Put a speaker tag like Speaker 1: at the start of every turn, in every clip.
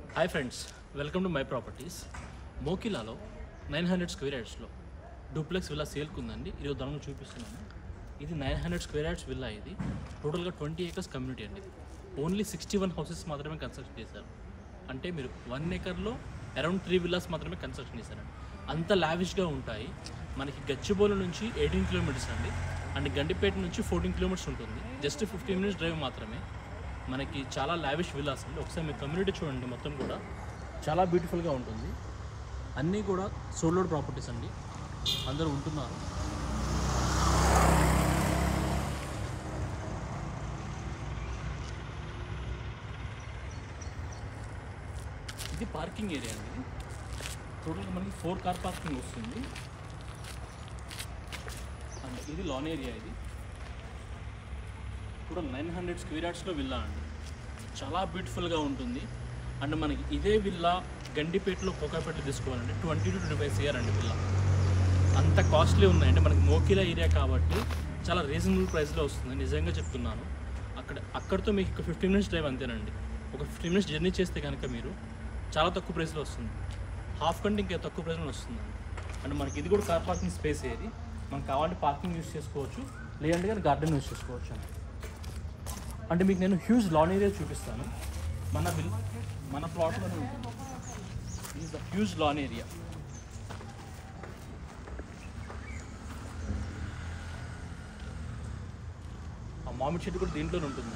Speaker 1: hi friends welcome to my properties మోకిలాలో nine hundred square యార్డ్స్లో duplex villa సేల్కి ఉందండి ఈరోజు దాని చూపిస్తున్నాను ఇది nine hundred square yards villa ఇది టోటల్గా ట్వంటీ ఏకర్స్ కమ్యూనిటీ అండి ఓన్లీ సిక్స్టీ వన్ హౌసెస్ మాత్రమే కన్స్ట్రక్ట్ చేశారు అంటే మీరు వన్ ఏకర్లో అరౌండ్ త్రీ విల్లాస్ మాత్రమే కన్స్ట్రక్షన్ చేశారండి అంత లావిష్గా ఉంటాయి మనకి గచ్చిబౌలి నుంచి ఎయిటీన్ కిలోమీటర్స్ అండి అండ్ గండిపేట నుంచి ఫోర్టీన్ కిలోమీటర్స్ ఉంటుంది జస్ట్ ఫిఫ్టీన్ మినిట్స్ డ్రైవ్ మాత్రమే మనకి చాలా లావిష్ విల్లాస్ అండి ఒకసారి మీ కమ్యూనిటీ చూడండి మొత్తం కూడా చాలా బ్యూటిఫుల్గా ఉంటుంది అన్నీ కూడా సోలోడ్ ప్రాపర్టీస్ అండి అందరూ ఉంటున్నారు ఇది పార్కింగ్ ఏరియా అండి ఇది టోటల్గా మనకి ఫోర్ కార్ పార్కింగ్ వస్తుంది అండ్ ఇది లాన్ ఏరియా ఇది కూడా నైన్ హండ్రెడ్ స్క్వేర్ యార్డ్స్లో విల్లా అండి చాలా బ్యూటిఫుల్గా ఉంటుంది అండ్ మనకి ఇదే విల్లా గండిపేటలో కోకాపేటలో తీసుకోవాలంటే twenty two twenty five CR అండి విల్లా అంత కాస్ట్లీ ఉన్నాయంటే మనకి మోకిలా ఏరియా కాబట్టి చాలా రీజనబుల్ ప్రైస్లో వస్తుంది నిజంగా చెప్తున్నాను అక్కడ అక్కడితో మీకు ఫిఫ్టీన్ మినిట్స్ డ్రైవ్ అంతేనండి ఒక ఫిఫ్టీన్ మినిట్స్ జర్నీ చేస్తే కనుక మీరు చాలా తక్కువ ప్రైస్లో వస్తుంది హాఫ్ కంటే ఇంకా తక్కువ ప్రైస్లో వస్తుందండి అండ్ మనకి ఇది కూడా కార్ పార్కింగ్ స్పేస్ ఏది మనకు కావాలంటే పార్కింగ్ యూస్ చేసుకోవచ్చు లేదంటే కానీ గార్డెన్ యూస్ చేసుకోవచ్చు అండి అంటే మీకు నేను హ్యూజ్ లాన్ ఏరియా చూపిస్తాను మన బిల్ మన ప్లాట్లోనే ఉంటుంది is the huge lawn area ఆ మామిడి చెట్టు కూడా దీంట్లోనే ఉంటుంది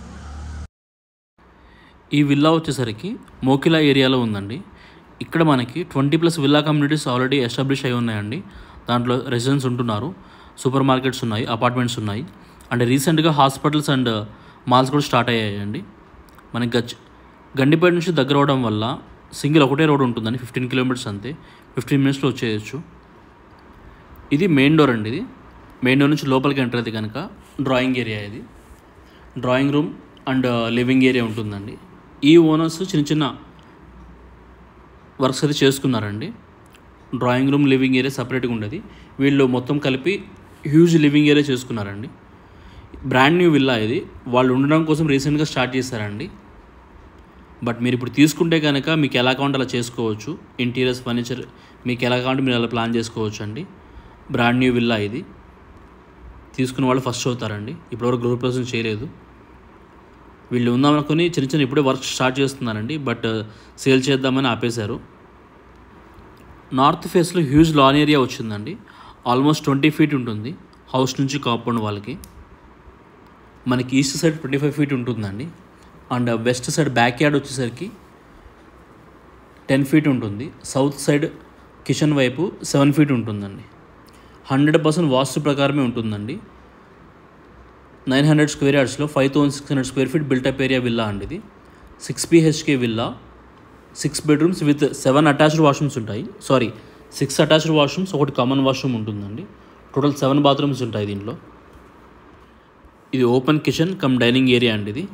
Speaker 1: ఈ విల్లా వచ్చేసరికి మోకిలా ఏరియాలో ఉందండి ఇక్కడ మనకి twenty plus villa communities already establish అయి ఉన్నాయండి దాంట్లో రెసిడెన్స్ ఉంటున్నారు సూపర్ మార్కెట్స్ ఉన్నాయి అపార్ట్మెంట్స్ ఉన్నాయి అండ్ రీసెంట్గా హాస్పిటల్స్ అండ్ మాల్స్ కూడా స్టార్ట్ అయ్యాయండి మనకి గచ్ గండిపేట నుంచి దగ్గర అవడం వల్ల సింగిల్ ఒకటే రోడ్ ఉంటుందండి ఫిఫ్టీన్ కిలోమీటర్స్ అంతే ఫిఫ్టీన్ మినిట్స్లో వచ్చేయచ్చు ఇది మెయిన్ డోర్ అండి ఇది మెయిన్ డోర్ నుంచి లోపలికి ఎంటర్ అయితే కనుక డ్రాయింగ్ ఏరియా ఇది drawing room and living area ఉంటుందండి ఈ ఓనర్స్ చిన్న చిన్న వర్క్స్ అయితే చేసుకున్నారండి డ్రాయింగ్ రూమ్ లివింగ్ ఏరియా సపరేట్గా ఉండేది వీళ్ళు మొత్తం కలిపి హ్యూజ్ లివింగ్ ఏరియా చేసుకున్నారండి బ్రాండ్ న్యూ విల్లా ఇది వాళ్ళు ఉండడం కోసం రీసెంట్గా స్టార్ట్ చేశారండి బట్ మీరు ఇప్పుడు తీసుకుంటే కనుక మీకు ఎలా కావాలంటే అలా చేసుకోవచ్చు ఇంటీరియర్స్ ఫర్నిచర్ మీకు ఎలా కావాలంటే మీరు అలా ప్లాన్ చేసుకోవచ్చు అండి బ్రాండ్ న్యూ విల్లా ఇది తీసుకున్న వాళ్ళు ఫస్ట్ అవుతారండి ఇప్పటివరకు గృహ ప్రవేశం చేయలేదు వీళ్ళు ఉందామనుకుని చిన్న చిన్న ఇప్పుడే వర్క్ స్టార్ట్ చేస్తున్నారండి బట్ సేల్ చేద్దామని ఆపేశారు నార్త్ ఫేస్లో హ్యూజ్ లాన్ ఏరియా వచ్చిందండి ఆల్మోస్ట్ ట్వంటీ ఫీట్ ఉంటుంది హౌస్ నుంచి కాంపౌండ్ వాళ్ళకి మనకి east side twenty five feet ఉంటుందండి and west side back yard వచ్చేసరికి టెన్ ఫీట్ ఉంటుంది సౌత్ సైడ్ కిచెన్ వైపు సెవెన్ ఫీట్ ఉంటుందండి హండ్రెడ్ పర్సెంట్ వాస్తు ప్రకారమే ఉంటుందండి నైన్ హండ్రెడ్ స్క్వేర్ యార్డ్స్లో five thousand six hundred square feet built up area villa అండి ఇది six పిహెచ్కే villa six bedrooms with seven attached washrooms ఉంటాయి సారీ సిక్స్ అటాచ్డ్ వాష్రూమ్స్ ఒకటి common washroom ఉంటుందండి టోటల్ సెవెన్ బాత్రూమ్స్ ఉంటాయి దీంట్లో ఇది open kitchen cum dining area అండి ఇది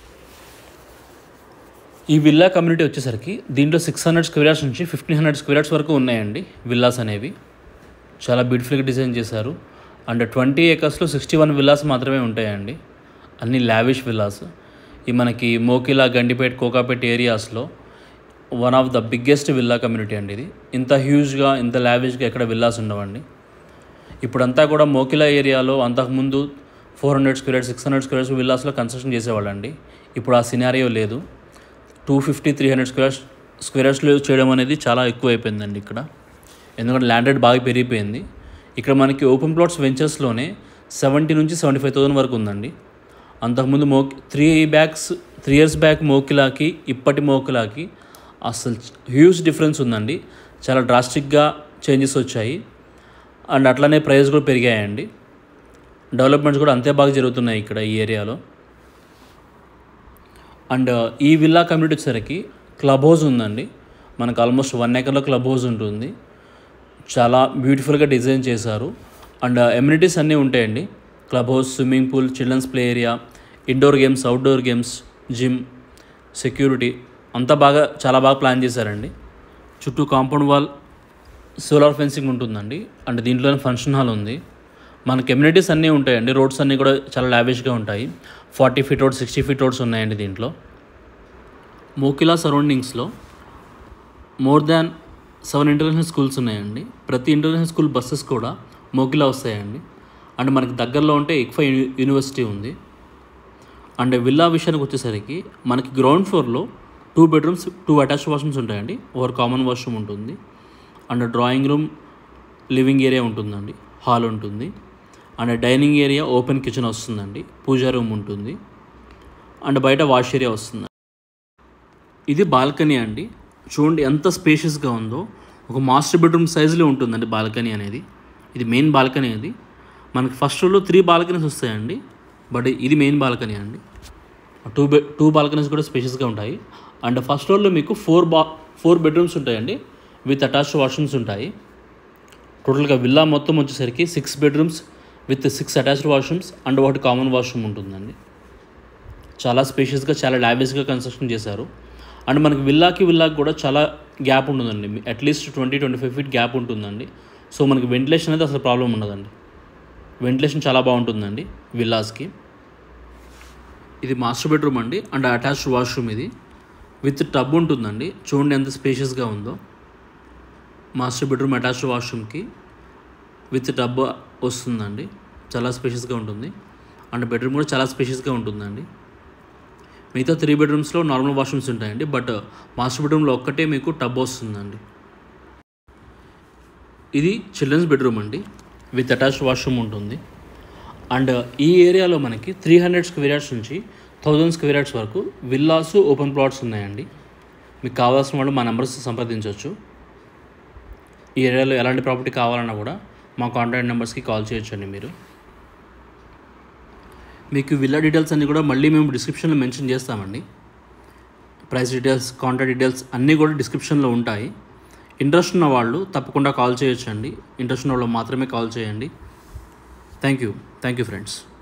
Speaker 1: ఈ విల్లా కమ్యూనిటీ వచ్చేసరికి దీంట్లో సిక్స్ హండ్రెడ్ స్క్వేర్ యార్డ్స్ నుంచి ఫిఫ్టీన్ హండ్రెడ్ స్క్వేర్ యార్డ్స్ వరకు ఉన్నాయండి విల్లాస్ అనేవి చాలా బ్యూటిఫుల్గా డిజైన్ చేశారు అండ్ ట్వంటీ ఏకర్స్లో సిక్స్టీ వన్ విల్లాస్ మాత్రమే ఉంటాయండి అన్ని లావిష్ విల్లాస్ ఈ మనకి మోకిలా గండిపేట్ కోకాపేట్ ఏరియాస్లో one of the biggest villa community అండి ఇది ఇంత హ్యూజ్గా ఇంత లావిష్గా ఎక్కడ విల్లాస్ ఉండవండి ఇప్పుడంతా కూడా మోకిలా ఏరియాలో అంతకుముందు four hundred square six hundred squares విల్లాస్లో కన్స్ట్రక్షన్ చేసేవాళ్ళండి ఇప్పుడు ఆ సినారియో లేదు two fifty three hundred squares స్క్వేర్స్లో చేయడం అనేది చాలా ఎక్కువ అయిపోయిందండి ఇక్కడ ఎందుకంటే ల్యాండ్ రేట్ బాగా పెరిగిపోయింది ఇక్కడ మనకి ఓపెన్ ప్లాట్స్ వెంచర్స్లోనే సెవెంటీ నుంచి సెవెంటీ ఫైవ్ థౌసండ్ వరకు ఉందండి అంతకుముందు మో three backs three years back మోకిలాకి ఇప్పటి మోకిలాకి అసలు హ్యూజ్ డిఫరెన్స్ ఉందండి చాలా డ్రాస్టిక్గా చేంజెస్ వచ్చాయి అండ్ అట్లనే ప్రైస్ కూడా పెరిగాయండి డెవలప్మెంట్స్ కూడా అంతే బాగా జరుగుతున్నాయి ఇక్కడ ఈ ఏరియాలో అండ్ ఈ విల్లా కమ్యూనిటీ వచ్చేసరికి క్లబ్ హౌస్ ఉందండి మనకు ఆల్మోస్ట్ వన్ ఏకర్లో క్లబ్ హౌస్ ఉంటుంది చాలా బ్యూటిఫుల్గా డిజైన్ చేశారు అండ్ ఎమ్యూనిటీస్ అన్నీ ఉంటాయండి club house swimming pool children's play area indoor games outdoor games gym security అంతా బాగా చాలా బాగా ప్లాన్ చేశారండి చుట్టూ కాంపౌండ్ వాల్ సోలార్ ఫెన్సింగ్ ఉంటుందండి అండ్ దీంట్లోనే ఫంక్షన్ హాల్ ఉంది మనకి ఎమ్యూనిటీస్ అన్నీ ఉంటాయండి రోడ్స్ అన్నీ కూడా చాలా లావిష్గా ఉంటాయి forty feet road sixty feet roads ఉన్నాయండి దీంట్లో మోకిలా సరౌండింగ్స్లో more than seven international schools ఉన్నాయండి ప్రతి ఇంటర్నేషనల్ స్కూల్ బస్సెస్ కూడా మోకిలా వస్తాయండి అండ్ మనకి దగ్గరలో ఉంటే ఇక్ఫా యూని- యూనివర్సిటీ ఉంది అండ్ విల్లా విషయానికి వచ్చేసరికి మనకి గ్రౌండ్ ఫ్లోర్లో two bedrooms two attach washrooms ఉంటాయండి ఒక కామన్ వాష్రూమ్ ఉంటుంది and drawing room living area ఉంటుందండి హాల్ ఉంటుంది and dining area open kitchen వస్తుందండి పూజా రూమ్ ఉంటుంది అండ్ బయట వాష్ ఏరియా వస్తుంది ఇది బాల్కనీ అండి చూడండి ఎంత స్పేషియస్గా ఉందో ఒక మాస్టర్ బెడ్రూమ్ సైజులో ఉంటుందండి బాల్కనీ అనేది ఇది మెయిన్ బాల్కనీ అది మనకి ఫస్ట్ ఫ్లోర్లో త్రీ బాల్కనీస్ వస్తాయండి బట్ ఇది మెయిన్ బాల్కనీ అండి టూ బెడ్ టూ బాల్కనీస్ కూడా స్పేషియస్గా ఉంటాయి అండ్ ఫస్ట్ ఫ్లోర్లో మీకు ఫోర్ బా ఫోర్ బెడ్రూమ్స్ ఉంటాయండి విత్ అటాచ్డ్ వాష్రూమ్స్ ఉంటాయి టోటల్గా విల్లా మొత్తం వచ్చేసరికి six bedrooms with six attached washrooms and ఒకటి కామన్ వాష్రూమ్ ఉంటుందండి చాలా స్పేషియస్గా చాలా లావిష్గా కన్స్ట్రక్షన్ చేశారు అండ్ మనకి విల్లాకి విల్లాకి కూడా చాలా గ్యాప్ ఉంటుందండి at least twenty twenty five feet gap ఉంటుందండి సో మనకి వెంటిలేషన్ అనేది అసలు ప్రాబ్లం ఉండదండి వెంటిలేషన్ చాలా బాగుంటుందండి విల్లాస్కి ఇది మాస్టర్ బెడ్రూమ్ అండి అండ్ అటాచ్డ్ వాష్రూమ్ ఇది విత్ టబ్ ఉంటుందండి చూడండి ఎంత స్పేషియస్గా ఉందో మాస్టర్ బెడ్రూమ్ అటాచ్డ్ వాష్రూమ్కి విత్ టబ్ వస్తుందండి చాలా స్పేషియస్గా ఉంటుంది అండ్ బెడ్రూమ్ కూడా చాలా స్పేషియస్గా ఉంటుందండి మిగతా త్రీ బెడ్రూమ్స్లో నార్మల్ వాష్రూమ్స్ ఉంటాయండి బట్ మాస్టర్ బెడ్రూమ్లో ఒక్కటే మీకు టబ్ వస్తుందండి ఇది చిల్డ్రన్స్ బెడ్రూమ్ అండి విత్ అటాచ్డ్ వాష్రూమ్ ఉంటుంది అండ్ ఈ ఏరియాలో మనకి త్రీ హండ్రెడ్ స్క్వేర్ యార్డ్స్ నుంచి థౌజండ్ స్క్వేర్ యార్డ్స్ వరకు విల్లాస్ ఓపెన్ ప్లాట్స్ ఉన్నాయండి మీకు కావాల్సిన వాళ్ళు మా నెంబర్స్ సంప్రదించవచ్చు ఈ ఏరియాలో ఎలాంటి ప్రాపర్టీ కావాలన్నా కూడా మా కాంటాక్ట్ నెంబర్స్కి కాల్ చేయొచ్చండి మీరు మీకు విల్లా డీటెయిల్స్ అన్నీ కూడా మళ్ళీ మేము డిస్క్రిప్షన్లో మెన్షన్ చేస్తామండి ప్రైస్ డీటెయిల్స్ కాంటాక్ట్ డీటెయిల్స్ అన్నీ కూడా డిస్క్రిప్షన్లో ఉంటాయి ఇంట్రెస్ట్ ఉన్న వాళ్ళు తప్పకుండా కాల్ చేయొచ్చండి ఇంట్రెస్ట్ ఉన్న వాళ్ళు మాత్రమే కాల్ చేయండి thank you thank you friends